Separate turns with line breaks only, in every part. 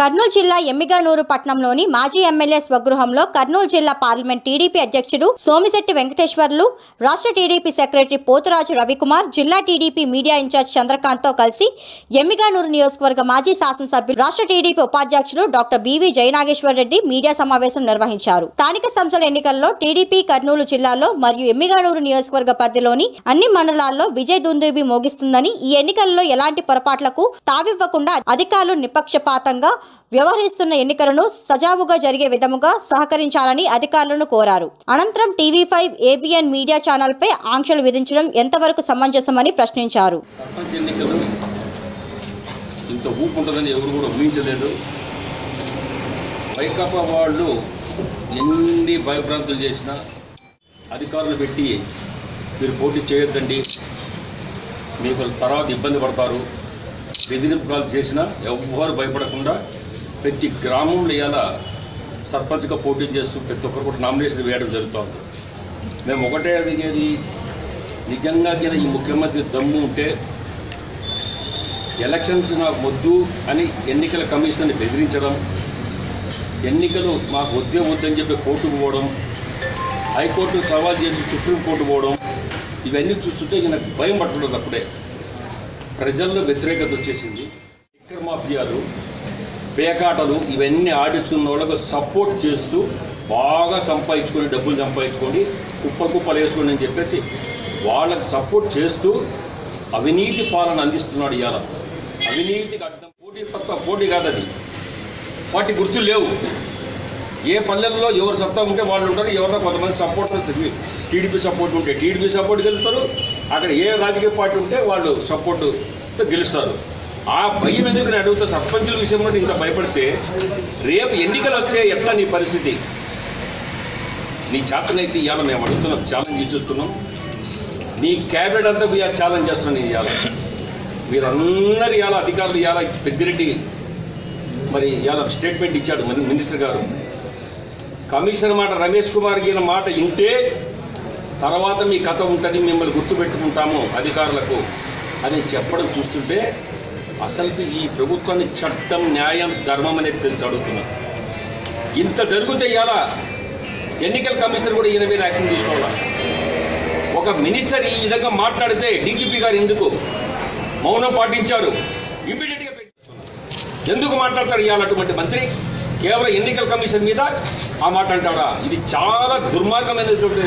కర్నూలు జిల్లా ఎమ్మిగనూరు పట్టణంలోని మాజీ ఎమ్మెల్యే స్వగృహంలో కర్నూలు జిల్లా పార్లమెంట్ టీడీపీ అధ్యక్షుడు సోమిశెట్టి వెంకటేశ్వర్లు రాష్ట్ర టీడీపీ సెక్రటరీ పోతురాజు రవికుమార్ జిల్లా టీడీపీ మీడియా ఇన్ఛార్జ్ చంద్రకాంత్తో కలిసి ఎమ్మిగనూరు నియోజకవర్గ మాజీ శాసనసభ్యులు రాష్ట్ర టీడీపీ ఉపాధ్యక్షులు doctor BV Jayanageswar Reddy media సమావేశం నిర్వహించారు స్థానిక సంస్థల ఎన్నికల్లో టీడీపీ కర్నూలు జిల్లాలో మరియు ఎమ్మిగనూరు నియోజకవర్గ పరిధిలోని అన్ని మండలాల్లో విజయ్ దుందుబి మోగిస్తుందని ఈ ఎన్నికల్లో ఎలాంటి పొరపాట్లకు తావివ్వకుండా అధికారులు నిపక్షపాతంగా వ్యవహరిస్తున్న ఎన్నికలను సజావుగా జరిగే విధముగా సహకరించాలని అధికారులను కోరారు అనంతరం టీవీ ఫైవ్ ఏబిఎన్ మీడియా ఛానల్పై ఆంక్షలు విధించడం ఎంతవరకు సమంజసమని ప్రశ్నించారు
సర్పంచ్ ఎన్నికలు ఇంత ఊపు ఉంటుందని ఎవరు కూడా ఊహించలేదు వైకాపా వాళ్ళు ఎన్ని భయభ్రాంతులు చేసినా అధికారులు పెట్టి మీరు పోటీ చేయొద్దండి మీకు తర్వాత ఇబ్బంది పడతారు బెదిరింపులు చేసినా ఎవ్వరు భయపడకుండా ప్రతి గ్రామంలో ఇలా సర్పంచ్గా పోటీ చేస్తూ ప్రతి ఒక్కరు కూడా నామినేషన్ వేయడం జరుగుతుంది మేము ఒకటే అడిగేది నిజంగా గిన ఈ ముఖ్యమంత్రి దమ్ము ఉంటే ఎలక్షన్స్ నాకు వద్దు అని ఎన్నికల కమిషన్ని బెదిరించడం ఎన్నికలు మాకు వద్దే వద్దని చెప్పి కోర్టుకు పోవడం హైకోర్టు సవాల్ చేసి సుప్రీంకోర్టు పోవడం ఇవన్నీ చూస్తుంటే ఈయన భయం పట్టుకుంటుంది అప్పుడే ప్రజల్లో వ్యతిరేకత వచ్చేసింది లిక్కర్ మాఫియాలు పేకాటలు ఇవన్నీ ఆడించుకున్న వాళ్ళకు సపోర్ట్ చేస్తూ బాగా సంపాదించుకొని డబ్బులు సంపాదించుకొని కుప్ప కుప్పలు వేసుకోండి అని చెప్పేసి వాళ్ళకి సపోర్ట్ చేస్తూ అవినీతి పాలన అందిస్తున్నాడు ఇవాళ అవినీతికి అడ్డం పోటీ తప్ప పోటీ కాదు అది వాటి గుర్తులు లేవు ఏ పల్లెల్లో ఎవరు సత్తా ఉంటే వాళ్ళు ఉంటారు ఎవరో కొంతమంది సపోర్టర్స్ టీడీపీ సపోర్ట్ ఉంటే టీడీపీ సపోర్ట్ గెలుస్తారు అక్కడ ఏ రాజకీయ పార్టీ ఉంటే వాళ్ళు సపోర్టుతో గెలుస్తారు ఆ భయం ఎందుకు నేను అడుగుతా సర్పంచుల విషయంలో ఇంత భయపడితే రేపు ఎన్నికలు వచ్చే ఎట్లా నీ పరిస్థితి నీ చేతనైతే ఇవాళ మేము అడుగుతున్నాం ఛాలెంజ్ ఇచ్చుతున్నాం నీ క్యాబినెట్ అంతా ఇవాళ ఛాలెంజ్ చేస్తున్నాను నేను ఇవాళ మీరందరూ ఇవాళ అధికారులు ఇవాళ పెద్దిరెడ్డి మరి ఇవాళ స్టేట్మెంట్ ఇచ్చాడు మన మినిస్టర్ గారు కమిషనర్ మాట రమేష్ కుమార్ గారి మాట ఇంటే తర్వాత మీ కథ ఉంటుంది మిమ్మల్ని గుర్తుపెట్టుకుంటాము అధికారులకు అని చెప్పడం చూస్తుంటే అసలు ఈ ప్రభుత్వాన్ని చట్టం న్యాయం ధర్మం అనేది తెలిసి అడుగుతున్నా ఇంత జరిగితే ఇలా ఎన్నికల కమిషనర్ కూడా ఈయన మీద యాక్షన్ తీసుకోవాలి ఒక మినిస్టర్ ఈ విధంగా మాట్లాడితే డీజీపీ గారు ఎందుకు మౌనం పాటించారు ఇమీడియట్గా ఎందుకు మాట్లాడతారు ఇవాళ అటువంటి మంత్రి కేవలం ఎన్నికల కమిషన్ మీద ఆ మాట అంటాడా ఇది చాలా దుర్మార్గమైనటువంటి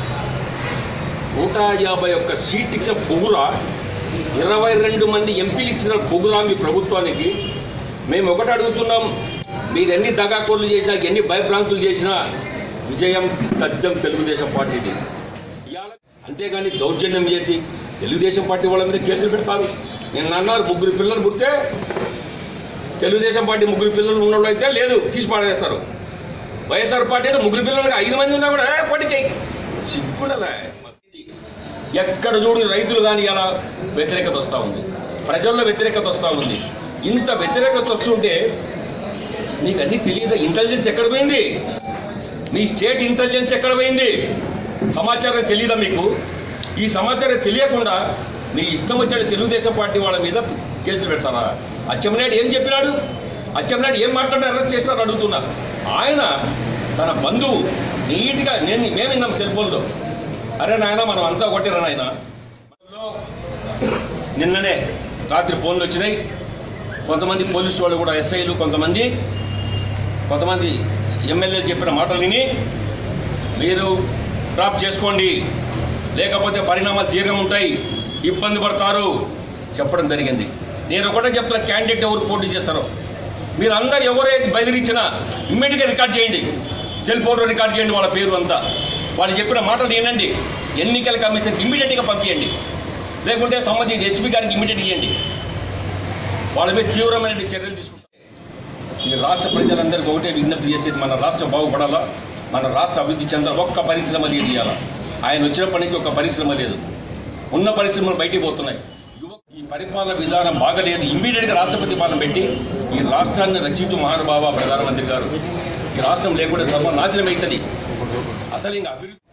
నూట యాభై ఒక్క సీట్ ఇచ్చిన పొగురా ఇరవై రెండు మంది ఎంపీలు ఇచ్చిన పొగురా మీ ప్రభుత్వానికి మేము ఒకటి అడుగుతున్నాం మీరు ఎన్ని దగాకోర్లు చేసినా ఎన్ని భయభ్రాంతులు చేసినా విజయం తథ్యం తెలుగుదేశం పార్టీది ఇవాళ అంతేగాని దౌర్జన్యం చేసి తెలుగుదేశం పార్టీ వాళ్ళ మీద కేసులు పెడతారు నేను అన్నారు ముగ్గురు పిల్లలు పుట్టే తెలుగుదేశం పార్టీ ముగ్గురు పిల్లలు ఉన్నోళ్ళు అయితే లేదు తీసి పాడేస్తారు వైఎస్ఆర్ పార్టీ అయితే ముగ్గురు పిల్లలకి ఐదు మంది ఉన్నా కూడా "ఏ, పోటీ చేయి సిగ్గుండలే ఎక్కడ చూడు రైతులు కానీ ఇలా వ్యతిరేకత వస్తూ ఉంది ప్రజల్లో వ్యతిరేకత వస్తూ ఉంది ఇంత వ్యతిరేకత వస్తుంటే నీకు అన్నీ తెలియదు ఇంటెలిజెన్స్ ఎక్కడ పోయింది మీ స్టేట్ ఇంటెలిజెన్స్ ఎక్కడ పోయింది సమాచారం తెలియదా మీకు ఈ సమాచారం తెలియకుండా మీ ఇష్టం వచ్చాడు తెలుగుదేశం పార్టీ వాళ్ళ మీద కేసులు పెడతారా అచ్చెన్నాయుడు ఏం చెప్పినాడు అచ్చెన్నాయుడు ఏం మాట్లాడి అరెస్ట్ చేస్తారని అడుగుతున్నా ఆయన తన బంధువు నీట్గా నేను మేము విన్నాం సెల్ ఫోన్లో అరే నాయన మనం అంతా ఒకటిరా నాయన నిన్ననే రాత్రి ఫోన్లు వచ్చినాయి కొంతమంది పోలీసు వాళ్ళు కూడా ఎస్ఐలు కొంతమంది కొంతమంది ఎమ్మెల్యే చెప్పిన మాటలు విని మీరు డ్రాప్ చేసుకోండి లేకపోతే పరిణామాలు దీర్ఘం ఉంటాయి ఇబ్బంది పడతారు చెప్పడం జరిగింది నేను ఒకటే చెప్తున్నా క్యాండిడేట్ ఎవరు పోటీ చేస్తారో మీరు అందరు ఎవరైతే బెదిరించినా ఇమ్మీడియట్గా రికార్డ్ చేయండి సెల్ ఫోన్లో రికార్డ్ చేయండి వాళ్ళ పేరు అంతా వాళ్ళు చెప్పిన మాటలు వినండి ఎన్నికల కమిషన్కి ఇమ్మీడియట్గా పంపించండి లేకుంటే సంబంధించి హెచ్పీ గారికి ఇమ్మీడియట్ ఇవ్వండి వాళ్ళ మీద తీవ్రమైన చర్యలు తీసుకుంటారు ఈ రాష్ట్ర ప్రజలందరికీ ఒకటే విజ్ఞప్తి చేసేది మన రాష్ట్రం బాగుపడాలా మన రాష్ట్ర అభివృద్ధి చెందాల ఒక్క పరిశ్రమ లేదు ఇవాళ ఆయన వచ్చినప్పటి నుంచి ఒక పరిశ్రమ లేదు ఉన్న పరిశ్రమలు బయటికి పోతున్నాయి యువ- ఈ పరిపాలన విధానం బాగలేదు ఇమ్మీడియట్గా రాష్ట్రపతి పాలన పెట్టి ఈ రాష్ట్రాన్ని రక్షించు మహానుభావ ప్రధానమంత్రి గారు ఈ రాష్ట్రం లేకుండా సర్వనాశనం అవుతుంది అసలు ఇంకా అభివృద్ధి